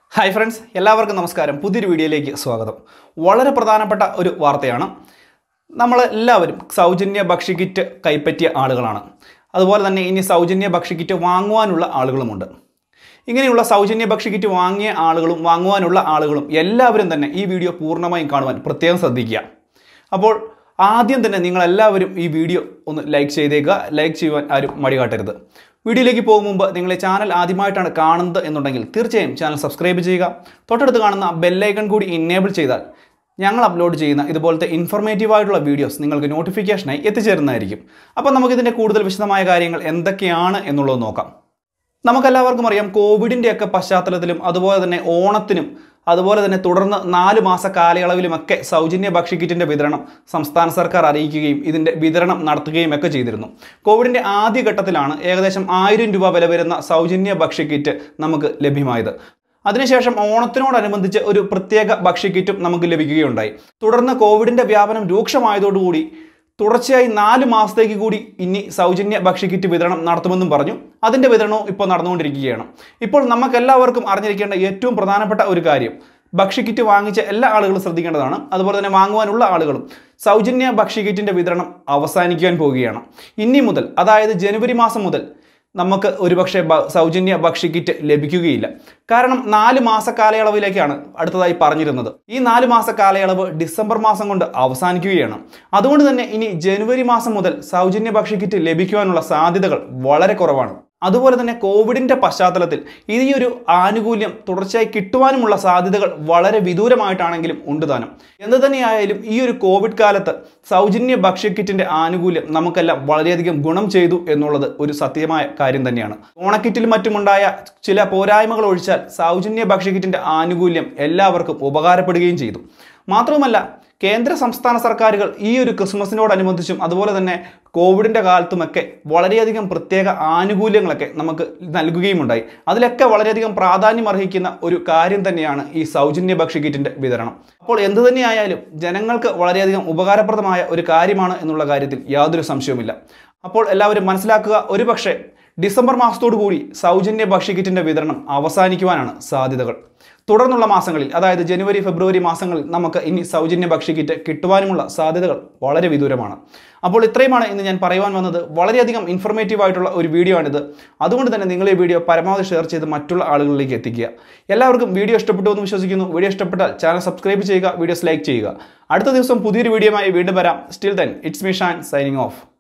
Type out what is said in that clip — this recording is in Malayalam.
ഹായ് ഫ്രണ്ട്സ് എല്ലാവർക്കും നമസ്കാരം പുതിയൊരു വീഡിയോയിലേക്ക് സ്വാഗതം വളരെ പ്രധാനപ്പെട്ട ഒരു വാർത്തയാണ് നമ്മൾ എല്ലാവരും സൗജന്യ ഭക്ഷ്യക്കിറ്റ് കൈപ്പറ്റിയ ആളുകളാണ് അതുപോലെ തന്നെ ഇനി സൗജന്യ ഭക്ഷ്യക്കിറ്റ് വാങ്ങുവാനുള്ള ആളുകളുമുണ്ട് ഇങ്ങനെയുള്ള സൗജന്യ ഭക്ഷ്യക്കിറ്റ് വാങ്ങിയ ആളുകളും വാങ്ങുവാനുള്ള ആളുകളും എല്ലാവരും തന്നെ ഈ വീഡിയോ പൂർണ്ണമായും കാണുവാൻ പ്രത്യേകം ശ്രദ്ധിക്കുക അപ്പോൾ ആദ്യം തന്നെ നിങ്ങളെല്ലാവരും ഈ വീഡിയോ ഒന്ന് ലൈക്ക് ചെയ്തേക്കുക ലൈക്ക് ചെയ്യുവാൻ ആരും മടി കാട്ടരുത് വീഡിയോയിലേക്ക് പോകും മുമ്പ് നിങ്ങൾ ഈ ചാനൽ ആദ്യമായിട്ടാണ് കാണുന്നത് എന്നുണ്ടെങ്കിൽ തീർച്ചയായും ചാനൽ സബ്സ്ക്രൈബ് ചെയ്യുക തൊട്ടടുത്ത് കാണുന്ന ബെല്ലൈക്കൺ കൂടി ഇന്നേബിൾ ചെയ്താൽ ഞങ്ങൾ അപ്ലോഡ് ചെയ്യുന്ന ഇതുപോലത്തെ ഇൻഫർമേറ്റീവ് ആയിട്ടുള്ള വീഡിയോസ് നിങ്ങൾക്ക് നോട്ടിഫിക്കേഷനായി എത്തിച്ചേരുന്നതായിരിക്കും അപ്പോൾ നമുക്കിതിൻ്റെ കൂടുതൽ വിശദമായ കാര്യങ്ങൾ എന്തൊക്കെയാണ് എന്നുള്ളത് നോക്കാം നമുക്കെല്ലാവർക്കും അറിയാം കോവിഡിൻ്റെയൊക്കെ പശ്ചാത്തലത്തിലും അതുപോലെ തന്നെ ഓണത്തിനും അതുപോലെ തന്നെ തുടർന്ന് നാല് മാസ കാലയളവിലുമൊക്കെ സൗജന്യ ഭക്ഷ്യക്കിറ്റിൻ്റെ വിതരണം സംസ്ഥാന സർക്കാർ അറിയിക്കുകയും ഇതിൻ്റെ വിതരണം നടത്തുകയും ഒക്കെ ചെയ്തിരുന്നു കോവിഡിൻ്റെ ആദ്യഘട്ടത്തിലാണ് ഏകദേശം ആയിരം രൂപ വില വരുന്ന സൗജന്യ ഭക്ഷ്യക്കിറ്റ് നമുക്ക് ലഭ്യമായത് അതിനുശേഷം ഓണത്തിനോടനുബന്ധിച്ച് ഒരു പ്രത്യേക ഭക്ഷ്യക്കിറ്റും നമുക്ക് ലഭിക്കുകയുണ്ടായി തുടർന്ന് കോവിഡിൻ്റെ വ്യാപനം രൂക്ഷമായതോടുകൂടി തുടർച്ചയായി നാല് മാസത്തേക്ക് കൂടി ഇനി സൗജന്യ ഭക്ഷ്യക്കിറ്റ് വിതരണം നടത്തുമെന്നും പറഞ്ഞു അതിൻ്റെ വിതരണവും ഇപ്പോൾ നടന്നുകൊണ്ടിരിക്കുകയാണ് ഇപ്പോൾ നമുക്കെല്ലാവർക്കും അറിഞ്ഞിരിക്കേണ്ട ഏറ്റവും പ്രധാനപ്പെട്ട ഒരു കാര്യം ഭക്ഷ്യക്കിറ്റ് വാങ്ങിച്ച എല്ലാ ആളുകളും ശ്രദ്ധിക്കേണ്ടതാണ് അതുപോലെ തന്നെ വാങ്ങുവാനുള്ള ആളുകളും സൗജന്യ ഭക്ഷ്യക്കിറ്റിൻ്റെ വിതരണം അവസാനിക്കാൻ പോവുകയാണ് ഇനി മുതൽ അതായത് ജനുവരി മാസം മുതൽ നമുക്ക് ഒരുപക്ഷെ ബ- സൗജന്യ ഭക്ഷ്യക്കിറ്റ് ലഭിക്കുകയില്ല കാരണം നാല് മാസ കാലയളവിലേക്കാണ് അടുത്തതായി പറഞ്ഞിരുന്നത് ഈ നാല് മാസ കാലയളവ് ഡിസംബർ മാസം കൊണ്ട് അവസാനിക്കുകയാണ് അതുകൊണ്ട് തന്നെ ഇനി ജനുവരി മാസം മുതൽ സൗജന്യ ഭക്ഷ്യക്കിറ്റ് ലഭിക്കുവാനുള്ള സാധ്യതകൾ വളരെ കുറവാണ് അതുപോലെ തന്നെ കോവിഡിന്റെ പശ്ചാത്തലത്തിൽ ഈ ഒരു ആനുകൂല്യം തുടർച്ചയായി കിട്ടുവാനുമുള്ള സാധ്യതകൾ വളരെ വിദൂരമായിട്ടാണെങ്കിലും ഉണ്ട് താനും എന്ത് തന്നെയായാലും ഈ ഒരു കോവിഡ് കാലത്ത് സൗജന്യ ഭക്ഷ്യക്കിറ്റിന്റെ ആനുകൂല്യം നമുക്കെല്ലാം വളരെയധികം ഗുണം ചെയ്തു എന്നുള്ളത് ഒരു സത്യമായ കാര്യം തന്നെയാണ് ഓണക്കിറ്റിലും മറ്റുമുണ്ടായ ചില പോരായ്മകൾ ഒഴിച്ചാൽ സൗജന്യ ഭക്ഷ്യക്കിറ്റിന്റെ ആനുകൂല്യം എല്ലാവർക്കും ഉപകാരപ്പെടുകയും ചെയ്തു മാത്രവുമല്ല കേന്ദ്ര സംസ്ഥാന സർക്കാരുകൾ ഈ ഒരു ക്രിസ്മസിനോടനുബന്ധിച്ചും അതുപോലെ തന്നെ കോവിഡിൻ്റെ കാലത്തുമൊക്കെ വളരെയധികം പ്രത്യേക ആനുകൂല്യങ്ങളൊക്കെ നമുക്ക് നൽകുകയുമുണ്ടായി അതിലൊക്കെ വളരെയധികം പ്രാധാന്യം അർഹിക്കുന്ന ഒരു കാര്യം തന്നെയാണ് ഈ സൗജന്യ ഭക്ഷ്യക്കിറ്റിൻ്റെ വിതരണം അപ്പോൾ എന്തു തന്നെയായാലും ജനങ്ങൾക്ക് വളരെയധികം ഉപകാരപ്രദമായ ഒരു കാര്യമാണ് എന്നുള്ള കാര്യത്തിൽ യാതൊരു സംശയവുമില്ല അപ്പോൾ എല്ലാവരും മനസ്സിലാക്കുക ഒരുപക്ഷെ ഡിസംബർ മാസത്തോടു കൂടി സൗജന്യ ഭക്ഷ്യക്കിറ്റിൻ്റെ വിതരണം അവസാനിക്കുവാനാണ് സാധ്യതകൾ തുടർന്നുള്ള മാസങ്ങളിൽ അതായത് ജനുവരി ഫെബ്രുവരി മാസങ്ങളിൽ നമുക്ക് ഇനി സൗജന്യ ഭക്ഷ്യക്കിറ്റ് കിട്ടുവാനുമുള്ള സാധ്യതകൾ വളരെ വിദൂരമാണ് അപ്പോൾ ഇത്രയുമാണ് ഇന്ന് ഞാൻ പറയുവാൻ വന്നത് വളരെയധികം ഇൻഫർമേറ്റീവ് ആയിട്ടുള്ള ഒരു വീഡിയോ ആണിത് അതുകൊണ്ട് തന്നെ നിങ്ങൾ ഈ വീഡിയോ പരമാവധി ഷെയർ ചെയ്ത് മറ്റുള്ള ആളുകളിലേക്ക് എത്തിക്കുക എല്ലാവർക്കും വീഡിയോ ഇഷ്ടപ്പെട്ടു എന്ന് വിശ്വസിക്കുന്നു വീഡിയോ ഇഷ്ടപ്പെട്ടാൽ ചാനൽ സബ്സ്ക്രൈബ് ചെയ്യുക വീഡിയോസ് ലൈക്ക് ചെയ്യുക അടുത്ത ദിവസം പുതിയൊരു വീഡിയോയുമായി വീണ്ടും വരാം till then it's me Shan signing of